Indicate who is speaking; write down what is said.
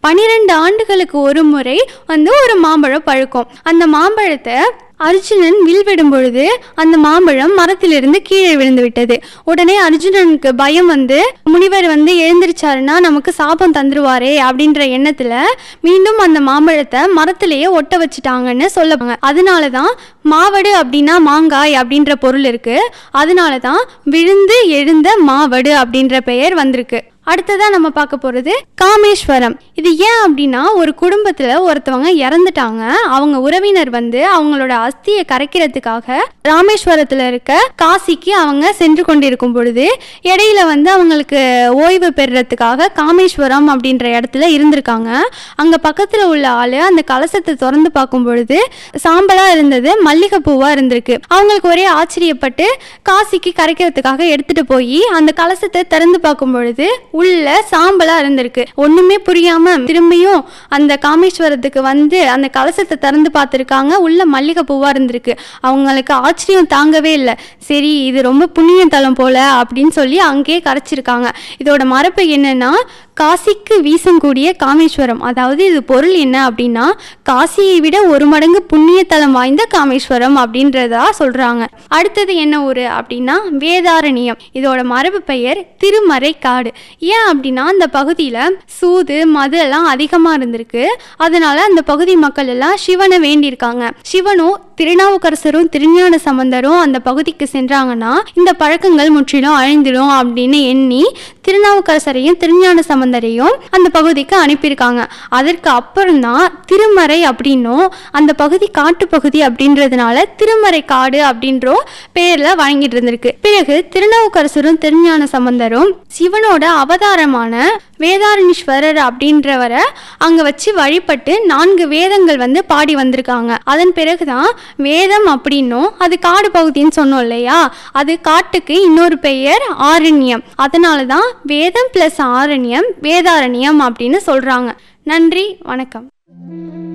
Speaker 1: பனிரெண்டு ஆண்டுகளுக்கு ஒரு முறை வந்து ஒரு மாம்பழம் பழுக்கும் அந்த மாம்பழத்தை அர்ஜுனன் வில் விடும் பொழுது அந்த மாம்பழம் மரத்திலிருந்து கீழே விழுந்து விட்டது உடனே அர்ஜுனனுக்கு பயம் வந்து முனிவர் வந்து எழுந்திருச்சாருன்னா நமக்கு சாபம் தந்துருவாரே அப்படின்ற எண்ணத்துல மீண்டும் அந்த மாம்பழத்தை மரத்திலேயே ஒட்ட வச்சுட்டாங்கன்னு சொல்லுவாங்க அதனால தான் மாவடு அப்படின்னா மாங்காய் அப்படின்ற பொருள் இருக்கு அதனால தான் விழுந்து எழுந்த மாவடு அப்படின்ற பெயர் வந்திருக்கு அடுத்ததா நம்ம பார்க்க போறது காமேஸ்வரம் இது ஏன் அப்படின்னா ஒரு குடும்பத்துல ஒருத்தவங்க இறந்துட்டாங்க அவங்க உறவினர் வந்து அவங்களோட அஸ்தியை கரைக்கிறதுக்காக ராமேஸ்வரத்துல இருக்க காசிக்கு அவங்க சென்று கொண்டிருக்கும் பொழுது இடையில வந்து அவங்களுக்கு ஓய்வு பெறுறதுக்காக காமேஸ்வரம் அப்படின்ற இடத்துல இருந்திருக்காங்க அங்க பக்கத்துல உள்ள ஆளு அந்த கலசத்தை திறந்து பார்க்கும் பொழுது சாம்பலா இருந்தது மல்லிகைப்பூவா இருந்திருக்கு அவங்களுக்கு ஒரே ஆச்சரியப்பட்டு காசிக்கு கரைக்கிறதுக்காக எடுத்துட்டு போய் அந்த கலசத்தை திறந்து பார்க்கும் பொழுது உள்ள சாம்பலா இருந்திருக்கு ஒண்ணுமே புரியாம திரும்பியும் அந்த காமேஸ்வரத்துக்கு வந்து அந்த கலசத்தை திறந்து பார்த்துருக்காங்க உள்ள மல்லிகை பூவா இருந்திருக்கு அவங்களுக்கு ஆச்சரியம் தாங்கவே இல்லை சரி இது ரொம்ப புண்ணிய தலம் போல அப்படின்னு சொல்லி அங்கேயே கரைச்சிருக்காங்க இதோட மரபு என்னன்னா காசிக்கு வீசக்கூடிய காமேஸ்வரம் அதாவது இது பொருள் என்ன அப்படின்னா காசியை விட ஒரு மடங்கு புண்ணிய தலம் வாய்ந்த காமேஸ்வரம் அப்படின்றதா சொல்றாங்க அடுத்தது என்ன ஊர் அப்படின்னா வேதாரண்யம் இதோட மரபு பெயர் திருமறை காடு ஏன் அப்படின்னா அந்த பகுதியில் சூது மது எல்லாம் அதிகமாக இருந்திருக்கு அதனால அந்த பகுதி மக்கள் எல்லாம் சிவனை வேண்டியிருக்காங்க சிவனும் திருநாவுக்கரசரும் திருஞான சம்பந்தரும் அந்த பகுதிக்கு சென்றாங்கன்னா இந்த பழக்கங்கள் முற்றிலும் அழிந்திடும் அப்படின்னு எண்ணி திருநாவுக்கரசரையும் திருஞான சம்பந்தரையும் அந்த பகுதிக்கு அனுப்பியிருக்காங்க அதற்கு அப்புறம் தான் திருமறை அப்படின்னும் அந்த பகுதி காட்டுப்பகுதி அப்படின்றதுனால திருமறை காடு அப்படின்றோம் பேர்ல வழங்கிட்டு இருந்திருக்கு பிறகு திருநாவுக்கரசரும் திருஞான சம்பந்தரும் சிவனோட அவதாரமான வேதாரணீஸ்வரர் அப்படின்றவரை அங்க வச்சு வழிபட்டு நான்கு வேதங்கள் வந்து பாடி வந்திருக்காங்க அதன் பிறகுதான் வேதம் அப்படின்னும் அது காடு பகுதின்னு சொன்னோம் இல்லையா அது காட்டுக்கு இன்னொரு பெயர் ஆரண்யம் அதனால தான் வேதம் பிளஸ் ஆரண்யம் வேதாரண்யம் அப்படின்னு சொல்றாங்க நன்றி வணக்கம்